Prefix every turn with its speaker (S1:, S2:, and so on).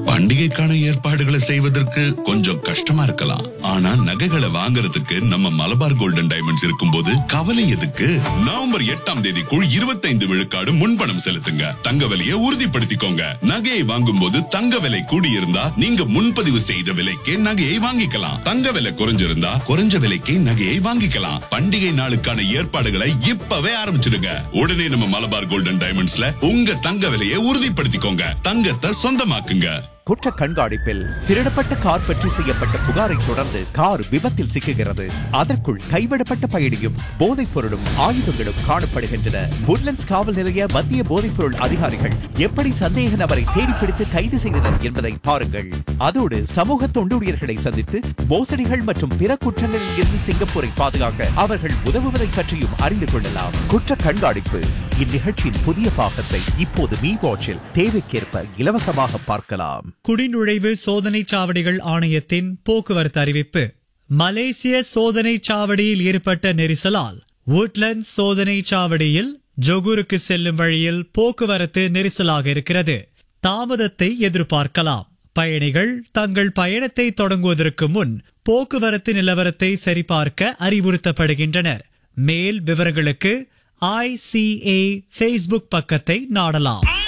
S1: பண்டிகைக்கான ஏற்பாடுகளை செய்வதற்கு கொஞ்சம் கஷ்டமா இருக்கலாம் ஆனா நகைகளை வாங்குறதுக்கு நம்ம மலபார் கோல்டன் டைமண்ட்ஸ் இருக்கும்போது கவலை எதுக்கு நவம்பர் எட்டாம் தேதிக்குள் இருபத்தைந்து விழுக்காடு முன்பணம் செலுத்துங்க தங்க விலையை உறுதிப்படுத்திக்கோங்க நகையை வாங்கும் போது தங்க விலை கூடியிருந்தா நீங்க முன்பதிவு செய்த விலைக்கே நகையை வாங்கிக்கலாம் தங்க விலை குறைஞ்சிருந்தா குறைஞ்ச விலைக்கே நகையை வாங்கிக்கலாம் பண்டிகை நாளுக்கான ஏற்பாடுகளை இப்பவே ஆரம்பிச்சிடுங்க உடனே நம்ம மலபார் கோல்டன் டைமண்ட்ஸ்ல உங்க தங்க விலையை உறுதிப்படுத்திக்கோங்க தங்கத்தை சொந்தமாக்குங்க
S2: குற்ற கண்காணிப்பில் திருடப்பட்ட கார் பற்றி செய்யப்பட்ட புகாரை தொடர்ந்து கார் விபத்தில் சிக்குகிறது அதற்குள் கைவிடப்பட்ட பயணியும் போதைப் பொருளும் ஆயுதங்களும் காணப்படுகின்றன woodlands காவல் நிலைய மத்திய போதைப் பொருள் அதிகாரிகள் எப்படி சந்தேக நபரை தேடிப்பிடித்து கைது செய்தனர் என்பதை பாருங்கள் அதோடு சமூக தொண்டூழியர்களை சந்தித்து மோசடிகள் மற்றும் பிற குற்றங்களில் இருந்து சிங்கப்பூரை பாதுகாக்க அவர்கள் உதவுவதை பற்றியும் அறிந்து கொள்ளலாம் குற்ற கண்காணிப்பு இந்நிகழ்ச்சியின் புதிய பாகத்தை இப்போது மீ வாட்சில் தேவைக்கேற்ப இலவசமாக பார்க்கலாம்
S3: குடிநுழைவு சோதனைச் சாவடிகள் ஆணையத்தின் போக்குவரத்து அறிவிப்பு மலேசிய சோதனைச் சாவடியில் ஏற்பட்ட நெரிசலால் woodlands சோதனைச் சாவடியில் ஜொகூருக்கு செல்லும் வழியில் போக்குவரத்து நெரிசலாக இருக்கிறது தாமதத்தை எதிர்பார்க்கலாம் பயணிகள் தங்கள் பயணத்தை தொடங்குவதற்கு முன் போக்குவரத்து நிலவரத்தை சரிபார்க்க அறிவுறுத்தப்படுகின்றனர் மேல் விவரங்களுக்கு ஐசிஏ ஃபேஸ்புக் பக்கத்தை நாடலாம்